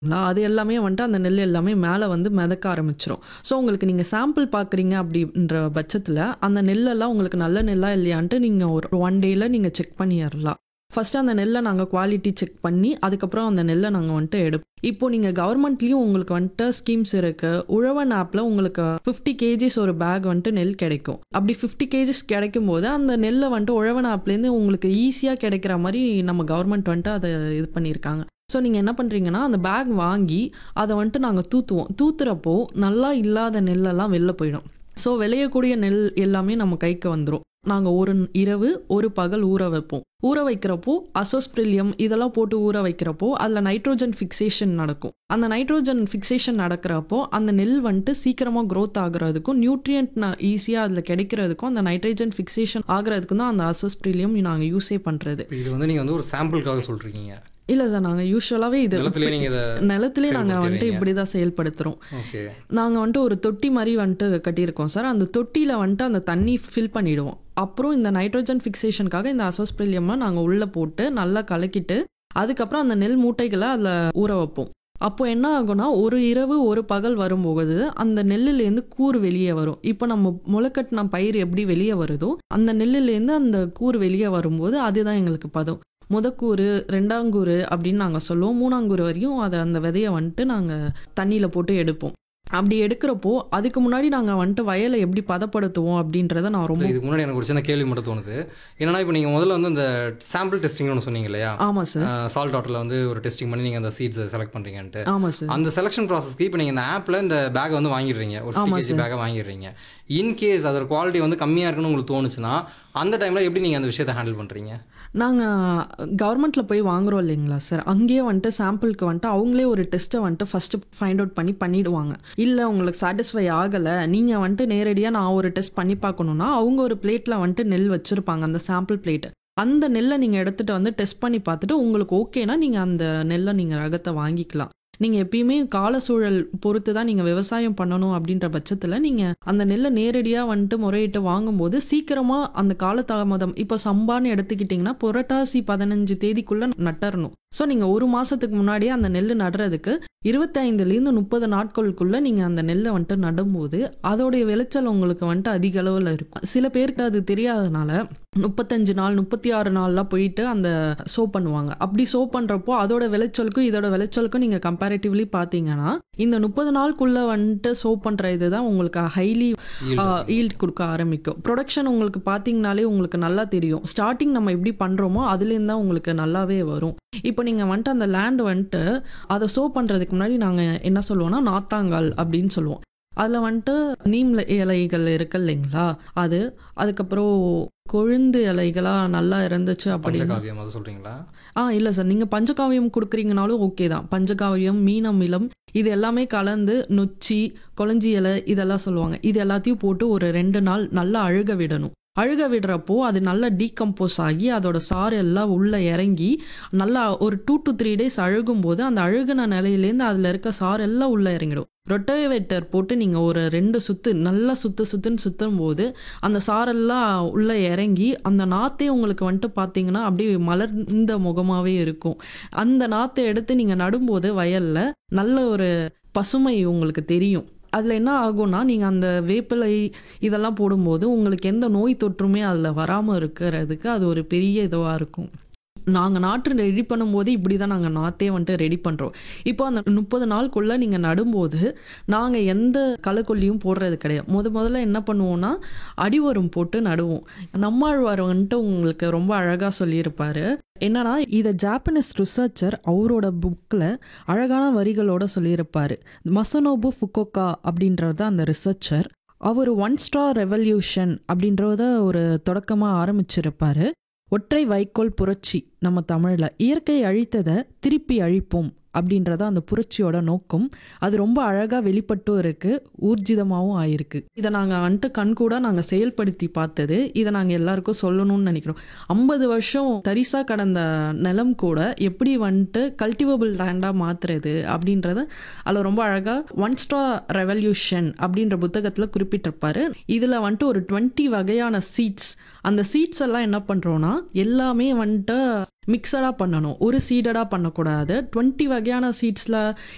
அது எல்லாமே வந்துட்டு அந்த நெல் எல்லாமே மேலே வந்து மிதக்க ஆரம்பிச்சிரும் ஸோ உங்களுக்கு நீங்கள் சாம்பிள் பார்க்குறீங்க அப்படின்ற பட்சத்தில் அந்த நெல்லெல்லாம் உங்களுக்கு நல்ல நெல்லா இல்லையான்ட்டு நீங்கள் ஒரு ஒன் டேயில் நீங்கள் செக் பண்ணிடலாம் ஃபஸ்ட்டு அந்த நெல்லை நாங்கள் குவாலிட்டி செக் பண்ணி அதுக்கப்புறம் அந்த நெல்லை நாங்கள் வந்துட்டு எடுப்போம் இப்போ நீங்கள் கவர்மெண்ட்லேயும் உங்களுக்கு வந்துட்டு ஸ்கீம்ஸ் இருக்குது உழவன் ஆப்பில் உங்களுக்கு ஃபிஃப்டி கேஜிஸ் ஒரு பேக் வந்துட்டு நெல் கிடைக்கும் அப்படி ஃபிஃப்டி கேஜிஸ் கிடைக்கும் போது அந்த நெல்லை வந்துட்டு உழவன் ஆப்லேருந்து உங்களுக்கு ஈஸியாக கிடைக்கிற மாதிரி நம்ம கவர்மெண்ட் வந்துட்டு அதை இது பண்ணியிருக்காங்க ஸோ நீங்கள் என்ன பண்ணுறீங்கன்னா அந்த பேக் வாங்கி அதை வந்துட்டு நாங்கள் தூத்துவோம் தூத்துறப்போ நல்லா இல்லாத நெல்லெல்லாம் வெளில போயிடும் ஸோ விளையக்கூடிய நெல் எல்லாமே நம்ம கைக்கு வந்துடும் நாங்கள் ஒரு இரவு ஒரு பகல் ஊற வைப்போம் ஊற வைக்கிறப்போ அசோஸ்பிரிலியம் இதெல்லாம் போட்டு ஊற வைக்கிறப்போ அதில் நைட்ரோஜன் ஃபிக்சேஷன் நடக்கும் அந்த நைட்ரோஜன் ஃபிக்சேஷன் நடக்கிறப்போ அந்த நெல் வந்துட்டு சீக்கிரமாக க்ரோத் ஆகுறதுக்கும் நியூட்ரியன்ட் ஈஸியாக அதில் கிடைக்கிறதுக்கும் அந்த நைட்ரோஜன் ஃபிக்சேஷன் ஆகிறதுக்கும் தான் அந்த அசோஸ்பிரிலியம் நாங்கள் யூஸே பண்ணுறது இது வந்து நீங்கள் வந்து ஒரு சாம்பிளுக்காக சொல்கிறீங்க இல்லை சார் நாங்கள் யூஸ்வலாகவே இது நிலத்திலே நீங்கள் இதை நிலத்திலே நாங்கள் வந்துட்டு செயல்படுத்துறீங்க. இப்படி தான் செயல்படுத்துகிறோம் ஓகே நாங்கள் வந்துட்டு ஒரு தொட்டி மாதிரி வந்துட்டு கட்டியிருக்கோம் சார் அந்த தொட்டியில் வந்துட்டு அந்த தண்ணி ஃபில் பண்ணிடுவோம் அப்புறம் இந்த நைட்ரோஜன் ஃபிக்சேஷனுக்காக இந்த அசோஸ்பிரிலியமாக நாங்கள் உள்ளே போட்டு நல்லா கலக்கிட்டு அதுக்கப்புறம் அந்த நெல் மூட்டைகளை அதில் ஊற வைப்போம் அப்போ என்ன ஆகும்னா ஒரு இரவு ஒரு பகல் வரும்போது அந்த நெல்லுலேருந்து கூறு வெளியே வரும் இப்போ நம்ம முளைக்கட்டின பயிர் எப்படி வெளியே வருதோ அந்த நெல்லுலேருந்து அந்த கூறு வெளியே வரும்போது அதுதான் எங்களுக்கு பதம் முதக்கூறு ரெண்டாங்கூறு அப்படின்னு நாங்கள் சொல்லுவோம் மூணாங்கூறு வரையும் அதை அந்த விதையை வந்துட்டு நாங்கள் தண்ணியில் போட்டு எடுப்போம் அப்படி எடுக்கிறப்போ அதுக்கு முன்னாடி நாங்கள் வந்துட்டு வயலை எப்படி பதப்படுத்துவோம் அப்படின்றத நான் ரொம்ப இதுக்கு முன்னாடி எனக்கு ஒரு சின்ன கேள்வி மட்டும் தோணுது என்னன்னா இப்போ நீங்கள் முதல்ல வந்து இந்த சாம்பிள் டெஸ்டிங்னு ஒன்று சொன்னீங்க இல்லையா ஆமாம் சார் சால்ட் வாட்டரில் வந்து ஒரு டெஸ்டிங் பண்ணி நீங்கள் அந்த சீட்ஸை செலக்ட் பண்ணுறீங்கன்ட்டு ஆமாம் சார் அந்த செலெக்ஷன் ப்ராசஸ்க்கு இப்போ நீங்கள் இந்த ஆப்பில் இந்த பேக்கை வந்து வாங்கிடுறீங்க ஒரு ஆமா கேஜி பேக்கை வாங்கிடுறீங்க இன்கேஸ் அதோட குவாலிட்டி வந்து கம்மியாக இருக்குன்னு உங்களுக்கு தோணுச்சுன்னா அந்த டைமில் எப்படி நீங்கள் அந்த விஷயத்தை ஹேண்டில் பண்ணுறீங்க நாங்கள் கவர்மெண்ட்டில் போய் வாங்குறோம் இல்லைங்களா சார் அங்கேயே வந்துட்டு சாம்பிளுக்கு வந்துட்டு அவங்களே ஒரு டெஸ்ட்டை வந்துட்டு ஃபஸ்ட்டு ஃபைண்ட் அவுட் பண்ணி பண்ணிடுவாங்க இல்லை உங்களுக்கு சாட்டிஸ்ஃபை ஆகலை நீங்கள் வந்துட்டு நேரடியாக நான் ஒரு டெஸ்ட் பண்ணி பார்க்கணுன்னா அவங்க ஒரு பிளேட்டில் வந்துட்டு நெல் வச்சுருப்பாங்க அந்த சாம்பிள் பிளேட்டு அந்த நெல்லை நீங்கள் எடுத்துகிட்டு வந்து டெஸ்ட் பண்ணி பார்த்துட்டு உங்களுக்கு ஓகேனா நீங்கள் அந்த நெல்லை நீங்கள் ரகத்தை வாங்கிக்கலாம் நீங்கள் எப்பயுமே கால சூழல் பொறுத்து தான் நீங்கள் விவசாயம் பண்ணணும் அப்படின்ற பட்சத்தில் நீங்கள் அந்த நெல்லை நேரடியாக வந்துட்டு முறையிட்டு வாங்கும்போது சீக்கிரமாக அந்த காலதாமதம் இப்போ சம்பான்னு எடுத்துக்கிட்டிங்கன்னா புரட்டாசி பதினஞ்சு தேதிக்குள்ளே நட்டறணும் ஸோ நீங்கள் ஒரு மாதத்துக்கு முன்னாடியே அந்த நெல் நடுறதுக்கு இருபத்தைந்துலேருந்து முப்பது நாட்களுக்குள்ளே நீங்கள் அந்த நெல்லை வந்துட்டு நடும்போது அதோடைய விளைச்சல் உங்களுக்கு வந்துட்டு அதிக அளவில் இருக்கும் சில பேருக்கு அது தெரியாதனால முப்பத்தஞ்சு நாள் முப்பத்தி ஆறு நாள்லாம் போயிட்டு அந்த சோ பண்ணுவாங்க அப்படி சோ பண்ணுறப்போ அதோட விளைச்சலுக்கும் இதோட விளைச்சலுக்கும் நீங்கள் கம்பேரிட்டிவ்லி பார்த்தீங்கன்னா இந்த முப்பது நாளுக்குள்ளே வந்துட்டு சோ பண்ணுற இதுதான் உங்களுக்கு ஹைலி ஈல்ட் கொடுக்க ஆரம்பிக்கும் ப்ரொடக்ஷன் உங்களுக்கு பார்த்தீங்கனாலே உங்களுக்கு நல்லா தெரியும் ஸ்டார்டிங் நம்ம எப்படி பண்ணுறோமோ அதுலேருந்து தான் உங்களுக்கு நல்லாவே வரும் இப்போ நீங்கள் வந்துட்டு அந்த லேண்ட் வந்துட்டு அதை சோ பண்ணுறதுக்கு முன்னாடி நாங்கள் என்ன சொல்லுவோம்னா நாத்தாங்கால் அப்படின்னு சொல்லுவோம் அதில் வந்துட்டு நீம் இலைகள் இருக்கு இல்லைங்களா அது அதுக்கப்புறம் கொழுந்து இலைகளாக நல்லா இருந்துச்சு அப்படின்னு பஞ்சகாவியம் அதை சொல்கிறீங்களா ஆ இல்லை சார் நீங்கள் பஞ்சகாவியம் கொடுக்குறீங்கனாலும் ஓகே தான் பஞ்சகாவியம் மீனமிலம் இது எல்லாமே கலந்து நொச்சி கொளஞ்சி இலை இதெல்லாம் சொல்லுவாங்க இது எல்லாத்தையும் போட்டு ஒரு ரெண்டு நாள் நல்லா அழுக விடணும் அழுக விடுறப்போ அது நல்லா டீகம்போஸ் ஆகி அதோட சாறு எல்லாம் உள்ளே இறங்கி நல்லா ஒரு டூ டு த்ரீ டேஸ் அழுகும் போது அந்த அழுகுன நிலையிலேருந்து அதில் இருக்க சாறு எல்லாம் உள்ளே இறங்கிடும் ரொட்டவேட்டர் போட்டு நீங்கள் ஒரு ரெண்டு சுத்து நல்லா சுத்து சுத்துன்னு சுத்தும் போது அந்த சாரெல்லாம் உள்ளே இறங்கி அந்த நாத்தே உங்களுக்கு வந்துட்டு பார்த்தீங்கன்னா அப்படியே மலர்ந்த முகமாகவே இருக்கும் அந்த நாத்தை எடுத்து நீங்கள் நடும்போது வயலில் நல்ல ஒரு பசுமை உங்களுக்கு தெரியும் அதில் என்ன ஆகும்னா நீங்கள் அந்த வேப்பிலை இதெல்லாம் போடும்போது உங்களுக்கு எந்த நோய் தொற்றுமே அதில் வராமல் இருக்கிறதுக்கு அது ஒரு பெரிய இதுவாக இருக்கும் நாங்கள் நாற்று ரெடி பண்ணும்போது இப்படி தான் நாங்கள் நாற்றே வந்துட்டு ரெடி பண்ணுறோம் இப்போ அந்த முப்பது நாளுக்குள்ளே நீங்கள் நடும்போது நாங்கள் எந்த களைக்கொல்லியும் போடுறது கிடையாது முத முதல்ல என்ன பண்ணுவோம்னா அடிவரம் போட்டு நடுவோம் நம்மாழ்வார் வந்துட்டு உங்களுக்கு ரொம்ப அழகாக சொல்லியிருப்பாரு என்னன்னா இதை ஜாப்பனீஸ் ரிசர்ச்சர் அவரோட புக்கில் அழகான வரிகளோட சொல்லியிருப்பாரு மசனோபு ஃபுக்கோக்கா அப்படின்றது அந்த ரிசர்ச்சர் அவர் ஒன் ஸ்டார் ரெவல்யூஷன் அப்படின்றத ஒரு தொடக்கமாக ஆரம்பிச்சிருப்பாரு ஒற்றை வைக்கோல் புரட்சி நம்ம தமிழில் இயற்கை அழித்ததை திருப்பி அழிப்போம் அப்படின்றத அந்த புரட்சியோட நோக்கம் அது ரொம்ப அழகாக வெளிப்பட்டும் இருக்கு ஊர்ஜிதமாகவும் ஆயிருக்கு இதை நாங்கள் வந்துட்டு கண்கூட நாங்கள் செயல்படுத்தி பார்த்தது இதை நாங்கள் எல்லாருக்கும் சொல்லணும்னு நினைக்கிறோம் ஐம்பது வருஷம் தரிசா கடந்த நிலம் கூட எப்படி வந்துட்டு கல்டிவபிள் லேண்டாக மாற்றுறது அப்படின்றத அதில் ரொம்ப அழகாக ஒன் ஸ்டார் ரெவல்யூஷன் அப்படின்ற புத்தகத்தில் குறிப்பிட்டிருப்பாரு இதில் வந்துட்டு ஒரு டுவெண்ட்டி வகையான சீட்ஸ் அந்த சீட்ஸ் எல்லாம் என்ன பண்ணுறோன்னா எல்லாமே வந்துட்டு மிக்சடாக பண்ணணும் ஒரு சீடடாக பண்ணக்கூடாது டுவெண்ட்டி வகையான சீட்ஸில்